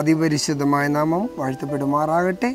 അതിപരിശുദ്ധമായ നാമം വാഴ്ത്തപ്പെടുമാറാകട്ടെ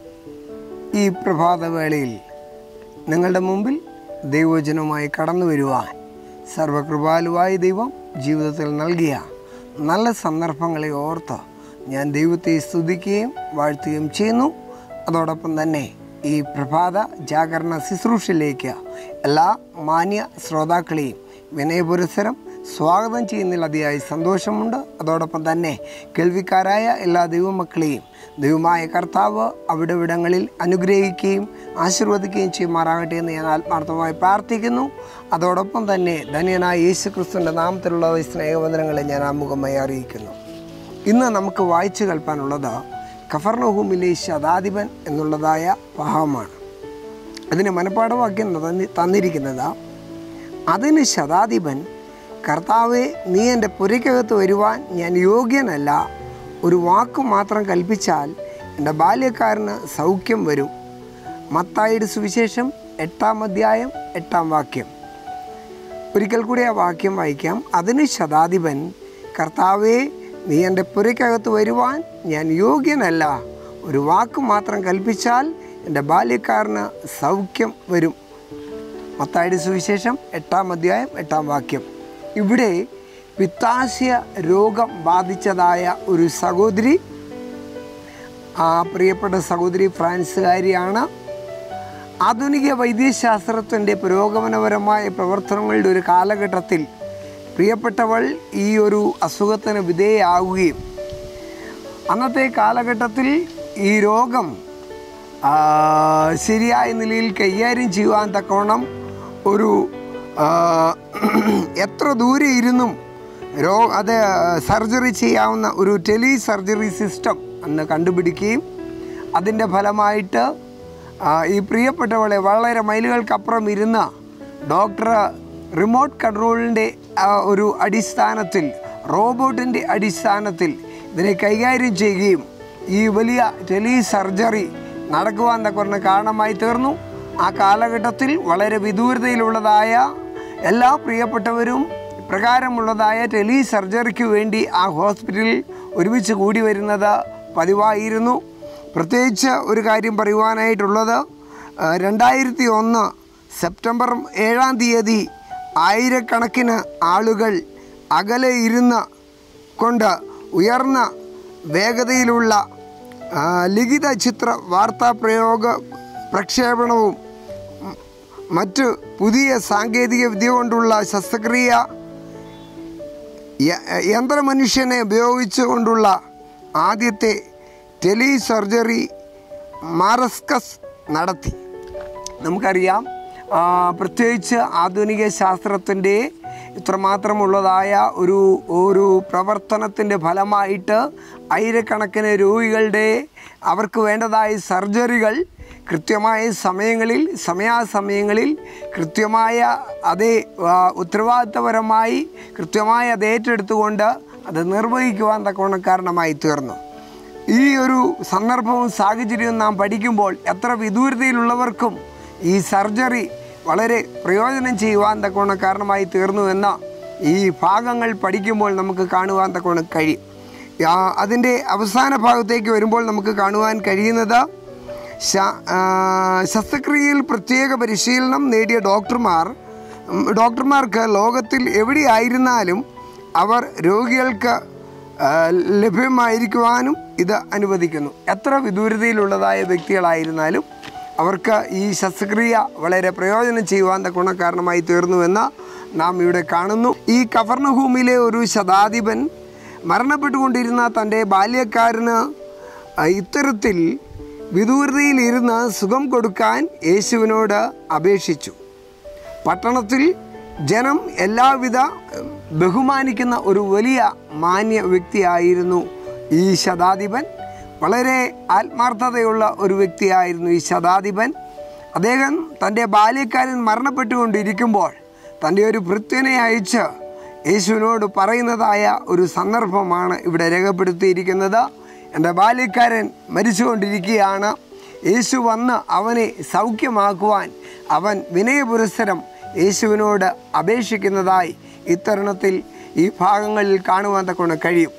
ഈ പ്രഭാതവേളയിൽ നിങ്ങളുടെ മുമ്പിൽ ദൈവജനവുമായി കടന്നു വരുവാൻ സർവകൃപാലുവായ ദൈവം ജീവിതത്തിൽ നൽകിയ നല്ല സന്ദർഭങ്ങളെ ഓർത്ത് ഞാൻ ദൈവത്തെ സ്തുതിക്കുകയും വാഴ്ത്തുകയും ചെയ്യുന്നു അതോടൊപ്പം തന്നെ ഈ പ്രഭാത ജാഗരണ ശുശ്രൂഷയിലേക്ക് എല്ലാ മാന്യ ശ്രോതാക്കളെയും വിനയപുരസരം സ്വാഗതം ചെയ്യുന്നതിൽ അതിയായ സന്തോഷമുണ്ട് അതോടൊപ്പം തന്നെ കേൾവിക്കാരായ എല്ലാ ദൈവമക്കളെയും ദൈവമായ കർത്താവ് അവിടെ ഇവിടങ്ങളിൽ അനുഗ്രഹിക്കുകയും ആശീർവദിക്കുകയും ചെയ്യുമാറാകട്ടെ എന്ന് ഞാൻ ആത്മാർത്ഥമായി പ്രാർത്ഥിക്കുന്നു അതോടൊപ്പം തന്നെ ധന്യനായ യേശു ക്രിസ്തുവിൻ്റെ നാമത്തിലുള്ള ഈ സ്നേഹവന്ദനങ്ങളെ ഞാൻ ആമുഖമായി അറിയിക്കുന്നു ഇന്ന് നമുക്ക് വായിച്ചു കേൾപ്പാനുള്ളത് കഫർണഹൂമിലെ ശതാധിപൻ എന്നുള്ളതായ ഭാവമാണ് അതിന് മനപ്പാഠവാക്യം തന്നി- തന്നിരിക്കുന്നത് അതിന് ശതാധിപൻ കർത്താവെ നീ എൻ്റെ പുരയ്ക്കകത്ത് വരുവാൻ ഞാൻ യോഗ്യനല്ല ഒരു വാക്ക് മാത്രം കൽപ്പിച്ചാൽ എൻ്റെ ബാല്യക്കാരന് സൗഖ്യം വരും മത്തായിയുടെ സുവിശേഷം എട്ടാം അധ്യായം എട്ടാം വാക്യം ഒരിക്കൽ കൂടി ആ വാക്യം വായിക്കാം അതിന് ശതാധിപൻ കർത്താവെ നീ എൻ്റെ പുരയ്ക്കകത്ത് വരുവാൻ ഞാൻ യോഗ്യനല്ല ഒരു വാക്ക് മാത്രം കൽപ്പിച്ചാൽ എൻ്റെ ബാല്യക്കാരന് സൗഖ്യം വരും മത്തായുടെ സുവിശേഷം എട്ടാം അധ്യായം എട്ടാം വാക്യം ഇവിടെ പിത്താശയ രോഗം ബാധിച്ചതായ ഒരു സഹോദരി ആ പ്രിയപ്പെട്ട സഹോദരി ഫ്രാൻസുകാരിയാണ് ആധുനിക വൈദ്യശാസ്ത്രത്തിൻ്റെ പുരോഗമനപരമായ പ്രവർത്തനങ്ങളുടെ ഒരു കാലഘട്ടത്തിൽ പ്രിയപ്പെട്ടവൾ ഈ ഒരു അസുഖത്തിന് വിധേയയാവുകയും അന്നത്തെ കാലഘട്ടത്തിൽ ഈ രോഗം ആ, ശരിയായ നിലയിൽ കൈകാര്യം ചെയ്യുവാൻ തക്കവണ്ണം ഒരു ആ, എത്ര ദൂരെ ഇരുന്നും രോ അത് സർജറി ചെയ്യാവുന്ന ഒരു ടെലി സർജറി സിസ്റ്റം അന്ന് കണ്ടുപിടിക്കുകയും അതിൻ്റെ ഫലമായിട്ട് ആ, ഈ പ്രിയപ്പെട്ടവളെ വളരെ മൈലുകൾക്കപ്പുറം ഇരുന്ന് ഡോക്ടർ റിമോട്ട് കൺട്രോളിൻ്റെ ഒരു അടിസ്ഥാനത്തിൽ റോബോട്ടിൻ്റെ അടിസ്ഥാനത്തിൽ ഇതിനെ കൈകാര്യം ചെയ്യുകയും ഈ വലിയ ടെലി സർജറി നടക്കുവാൻ തക്കവണ്ണം കാരണമായി തീർന്നു ആ കാലഘട്ടത്തിൽ വളരെ വിദൂരതയിലുള്ളതായ എല്ലാ പ്രിയപ്പെട്ടവരും പ്രകാരമുള്ളതായ ടെലി സർജറിക്ക് വേണ്ടി ആ ഹോസ്പിറ്റലിൽ ഒരുമിച്ച് കൂടി വരുന്നത് പതിവായിരുന്നു പ്രത്യേകിച്ച് ഒരു കാര്യം പറയുവാനായിട്ടുള്ളത് ആ, രണ്ടായിരത്തി ഒന്ന് സെപ്റ്റംബർ ഏഴാം തീയതി ആയിരക്കണക്കിന് ആളുകൾ അകലെ ഇരുന്ന് കൊണ്ട് ഉയർന്ന വേഗതയിലുള്ള ആ, ലിഖിത ചിത്ര വാർത്താ പ്രയോഗ പ്രക്ഷേപണവും മ- മറ്റ് പുതിയ സാങ്കേതിക വിദ്യ കൊണ്ടുള്ള ശസ്ത്രക്രിയ യ- യന്ത്രമനുഷ്യനെ ഉപയോഗിച്ചുകൊണ്ടുള്ള ആദ്യത്തെ ടെലി സർജറി മാറസ്കസ് നടത്തി നമുക്കറിയാം ആ, പ്രത്യേകിച്ച് ആധുനിക ശാസ്ത്രത്തിൻ്റെ ഇത്രമാത്രമുള്ളതായ ഒരു ഒരു പ്രവർത്തനത്തിൻ്റെ ഫലമായിട്ട് ആയിരക്കണക്കിന് രോഗികളുടെ അവർക്ക് വേണ്ടതായ സർജറികൾ കൃത്യമായ സമയങ്ങളിൽ സമയാസമയങ്ങളിൽ കൃത്യമായ അതേ ആ, ഉത്തരവാദിത്തപരമായി കൃത്യമായി അത് ഏറ്റെടുത്തുകൊണ്ട് അത് നിർവഹിക്കുവാൻ തക്കവണ്ണം കാരണമായി തീർന്നു ഈ ഒരു സന്ദർഭവും സാഹചര്യവും നാം പഠിക്കുമ്പോൾ എത്ര വിദൂരതയിലുള്ളവർക്കും ഈ സർജറി വളരെ പ്രയോജനം ചെയ്യുവാൻ തക്കവണ്ണം കാരണമായി തീർന്നു എന്ന ഈ ഭാഗങ്ങൾ പഠിക്കുമ്പോൾ നമുക്ക് കാണുവാൻ തക്കവണ്ണം കഴിയും ആ, അതിൻ്റെ അവസാന ഭാഗത്തേക്ക് വരുമ്പോൾ നമുക്ക് കാണുവാൻ കഴിയുന്നത് ശ- ആ, ശസ്ത്രക്രിയയിൽ പ്രത്യേക പരിശീലനം നേടിയ ഡോക്ടർമാർ ഉം, ഡോക്ടർമാർക്ക് ലോകത്തിൽ എവിടെയായിരുന്നാലും അവർ രോഗികൾക്ക് ആ, ലഭ്യമായിരിക്കുവാനും ഇത് അനുവദിക്കുന്നു എത്ര വിദൂരതയിലുള്ളതായ വ്യക്തികളായിരുന്നാലും അവർക്ക് ഈ ശസ്ത്രക്രിയ വളരെ പ്രയോജനം ചെയ്യുവാൻ തക്കവണ്ണം കാരണമായി തീർന്നുവെന്ന് നാം ഇവിടെ കാണുന്നു ഈ കഫർണഭൂമിയിലെ ഒരു ശതാധിപൻ മരണപ്പെട്ടുകൊണ്ടിരുന്ന തൻ്റെ ബാല്യക്കാരന് ആ, ഇത്തരത്തിൽ വിദൂരതയിലിരുന്ന് സുഖം കൊടുക്കാൻ യേശുവിനോട് അപേക്ഷിച്ചു പട്ടണത്തിൽ ജനം എല്ലാവിധ ഉം, ബഹുമാനിക്കുന്ന ഒരു വലിയ മാന്യ വ്യക്തിയായിരുന്നു ഈ ശതാധിപൻ വളരെ ആത്മാർത്ഥതയുള്ള ഒരു വ്യക്തിയായിരുന്നു ഈ ശതാധിപൻ അദ്ദേഹം തൻ്റെ ബാല്യക്കാരൻ മരണപ്പെട്ടുകൊണ്ടിരിക്കുമ്പോൾ തൻ്റെ ഒരു ഭൃത്യനെ അയച്ച് യേശുവിനോട് പറയുന്നതായ ഒരു സന്ദർഭമാണ് ഇവിടെ രേഖപ്പെടുത്തിയിരിക്കുന്നത് എൻ്റെ ബാല്യക്കാരൻ മരിച്ചുകൊണ്ടിരിക്കുകയാണ് യേശു വന്ന് അവനെ സൗഖ്യമാക്കുവാൻ അവൻ വിനയപുരസ്സരം യേശുവിനോട് അപേക്ഷിക്കുന്നതായി ഇത്തരുണത്തിൽ ഈ ഭാഗങ്ങളിൽ കാണുവാൻ തക്കൊണ്ട് കഴിയും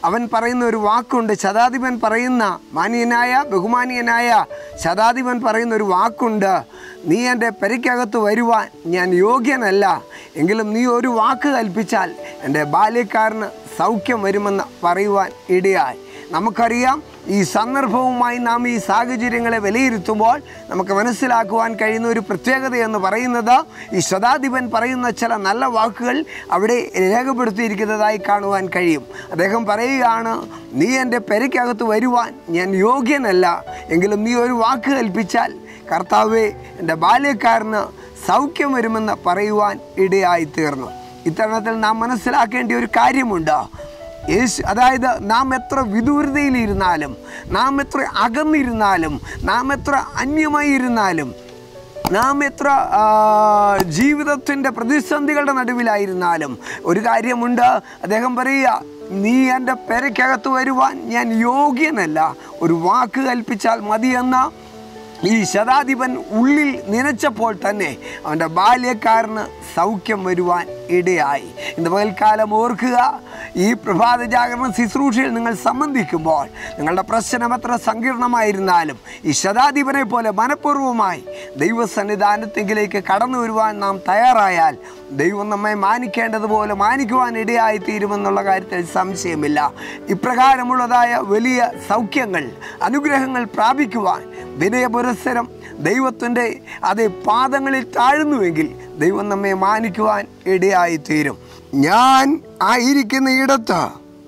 അവൻ പറയുന്ന ഒരു വാക്കുണ്ട് ശതാധിപൻ പറയുന്ന മാന്യനായ ബഹുമാനീയനായ ശതാധിപൻ പറയുന്ന ഒരു വാക്കുണ്ട് നീ എൻ്റെ പെരയ്ക്കകത്ത് വരുവാൻ ഞാൻ യോഗ്യനല്ല എങ്കിലും നീ ഒരു വാക്ക് കൽപ്പിച്ചാൽ എൻ്റെ ബാല്യക്കാരന് സൗഖ്യം വരുമെന്ന് പറയുവാൻ ഇടയായി നമുക്കറിയാം ഈ സന്ദർഭവുമായി നാം ഈ സാഹചര്യങ്ങളെ വിലയിരുത്തുമ്പോൾ നമുക്ക് മനസ്സിലാക്കുവാൻ കഴിയുന്ന ഒരു പ്രത്യേകത എന്ന് പറയുന്നത് ഈ ശതാധിപൻ പറയുന്ന ചില നല്ല വാക്കുകൾ അവിടെ രേഖപ്പെടുത്തിയിരിക്കുന്നതായി കാണുവാൻ കഴിയും അദ്ദേഹം പറയുകയാണ് നീ എൻ്റെ പെരയ്ക്കകത്ത് വരുവാൻ ഞാൻ യോഗ്യനല്ല എങ്കിലും നീ ഒരു വാക്ക് കൽപ്പിച്ചാൽ കർത്താവെ എൻ്റെ ബാല്യക്കാരന് സൗഖ്യം വരുമെന്ന് പറയുവാൻ ഇടയായി തീർന്നു ഇത്തരണത്തിൽ നാം മനസ്സിലാക്കേണ്ട ഒരു കാര്യമുണ്ട് യേശു അതായത് നാം എത്ര വിദൂരതയിലിരുന്നാലും നാം എത്ര അകന്നിരുന്നാലും നാം എത്ര അന്യമായി ഇരുന്നാലും നാം എത്ര ജീവിതത്തിൻ്റെ പ്രതിസന്ധികളുടെ നടുവിലായിരുന്നാലും ഒരു കാര്യമുണ്ട് അദ്ദേഹം പറയുക നീ എൻ്റെ പെരയ്ക്കകത്ത് വരുവാൻ ഞാൻ യോഗ്യനല്ല ഒരു വാക്ക് കൽപ്പിച്ചാൽ മതിയെന്ന ഈ ശതാധിപൻ ഉള്ളിൽ നനച്ചപ്പോൾ തന്നെ അവൻ്റെ ബാല്യക്കാരന് സൗഖ്യം വരുവാൻ ഇടയായി ഇന്ന് പകൽക്കാലം ഓർക്കുക ഈ പ്രഭാത ജാഗരണ ശുശ്രൂഷയിൽ നിങ്ങൾ സംബന്ധിക്കുമ്പോൾ നിങ്ങളുടെ പ്രശ്നം എത്ര സങ്കീർണമായിരുന്നാലും ഈ ശതാധിപനെ പോലെ മനഃപൂർവ്വമായി ദൈവസന്നിധാനത്തെങ്കിലേക്ക് കടന്നു വരുവാൻ നാം തയ്യാറായാൽ ദൈവം നമ്മെ മാനിക്കേണ്ടതുപോലെ മാനിക്കുവാൻ ഇടയായി തീരുമെന്നുള്ള കാര്യത്തിൽ സംശയമില്ല ഇപ്രകാരമുള്ളതായ വലിയ സൗഖ്യങ്ങൾ അനുഗ്രഹങ്ങൾ പ്രാപിക്കുവാൻ വിനയപുരസ്സരം ദൈവത്തിൻ്റെ അതേ പാദങ്ങളിൽ താഴ്ന്നുവെങ്കിൽ ദൈവം നമ്മെ മാനിക്കുവാൻ ഇടയായി തീരും ഞാൻ ആയിരിക്കുന്ന ഇടത്ത്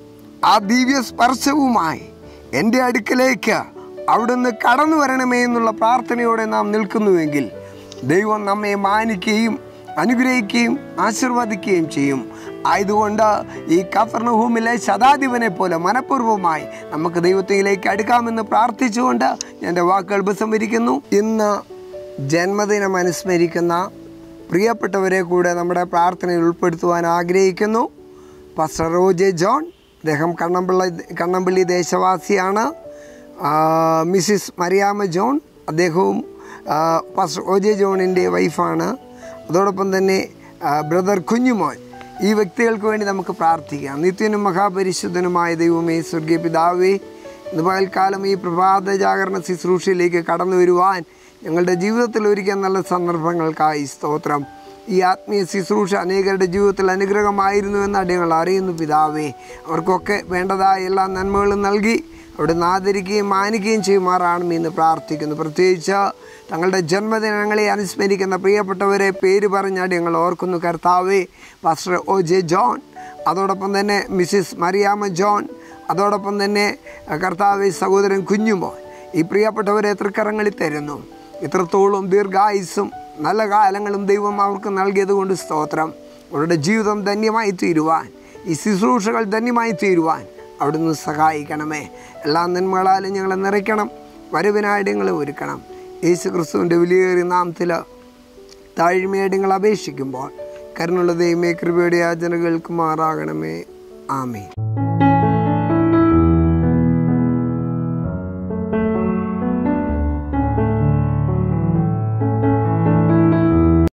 ആ ദിവ്യ സ്പർശവുമായി എൻ്റെ അടുക്കലേക്ക് അവിടുന്ന് കടന്നു വരണമേ എന്നുള്ള പ്രാർത്ഥനയോടെ നാം നിൽക്കുന്നുവെങ്കിൽ ദൈവം നമ്മെ മാനിക്കുകയും അനുഗ്രഹിക്കുകയും ആശീർവദിക്കുകയും ചെയ്യും ആയതുകൊണ്ട് ഈ കഫർണഹൂമിലെ ശതാധിപനെ പോലെ മനഃപൂർവ്വമായി നമുക്ക് ദൈവത്തിലേക്ക് അടുക്കാമെന്ന് പ്രാർത്ഥിച്ചുകൊണ്ട് എൻ്റെ വാക്കുകൾ ഉപസംഹരിക്കുന്നു ഇന്ന് ജന്മദിനം അനുസ്മരിക്കുന്ന പ്രിയപ്പെട്ടവരെ കൂടെ നമ്മുടെ പ്രാർത്ഥനയിൽ ഉൾപ്പെടുത്തുവാൻ ആഗ്രഹിക്കുന്നു പാസ്റ്റർ റോജെ ജോൺ അദ്ദേഹം കണ്ണമ്പിള്ള കണ്ണമ്പള്ളി ദേശവാസിയാണ് ആ, മിസ്സിസ് മരിയാമ്മ ജോൺ അദ്ദേഹവും ആ, പാസ്റ്റർ ഒ ജെ ജോണിൻ്റെ വൈഫാണ് അതോടൊപ്പം തന്നെ ആ, ബ്രദർ കുഞ്ഞുമോൻ ഈ വ്യക്തികൾക്ക് വേണ്ടി നമുക്ക് പ്രാർത്ഥിക്കാം നിത്യനും മഹാപരിശുദ്ധനുമായ ദൈവമേ സ്വർഗീയ പിതാവേ ഇന്ന് പകൽക്കാലം ഈ പ്രഭാത ജാഗരണ ശുശ്രൂഷയിലേക്ക് കടന്നു വരുവാൻ ഞങ്ങളുടെ ജീവിതത്തിൽ ഒരുക്കിയ നല്ല സന്ദർഭങ്ങൾക്കായി സ്തോത്രം ഈ ആത്മീയ ശുശ്രൂഷ അനേകരുടെ ജീവിതത്തിൽ അനുഗ്രഹമായിരുന്നു എന്ന് അടിയങ്ങൾ അറിയുന്നു പിതാവേ അവർക്കൊക്കെ വേണ്ടതായ എല്ലാ നന്മകളും നൽകി അവിടെ ആദരിക്കുകയും മാനിക്കുകയും ചെയ്യുമാറാണെന്ന് ഇന്ന് പ്രാർത്ഥിക്കുന്നു പ്രത്യേകിച്ച് തങ്ങളുടെ ജന്മദിനങ്ങളെ അനുസ്മരിക്കുന്ന പ്രിയപ്പെട്ടവരെ പേര് പറഞ്ഞാടി ഞങ്ങൾ ഓർക്കുന്നു കർത്താവേ പാസ്റ്റർ ഒ ജെ ജോൺ അതോടൊപ്പം തന്നെ മിസ്സിസ് മറിയാമ്മ ജോൺ അതോടൊപ്പം തന്നെ കർത്താവെ സഹോദരൻ കുഞ്ഞുമോൻ ഈ പ്രിയപ്പെട്ടവരെ തൃക്കരങ്ങളിൽ തരുന്നു ഇത്രത്തോളം ദീർഘായുസ്സും നല്ല കാലങ്ങളും ദൈവം അവർക്ക് നൽകിയത് കൊണ്ട് സ്തോത്രം അവരുടെ ജീവിതം ധന്യമായി തീരുവാൻ ഈ ശുശ്രൂഷകൾ ധന്യമായി തീരുവാൻ അവിടുന്ന് സഹായിക്കണമേ എല്ലാ നന്മകളാലും ഞങ്ങളെ നിറയ്ക്കണം വരവിനായിട്ട് ഞങ്ങളെ ഒരുക്കണം യേശു ക്രിസ്തുവിൻ്റെ വിലയേറിയ നാമത്തിൽ താഴ്മയായിട്ട് നിങ്ങൾ അപേക്ഷിക്കുമ്പോൾ കരുണുള്ള ദൈവമേ കൃപയുടെ യാചനകൾക്ക് മാറാകണമേ ആമേ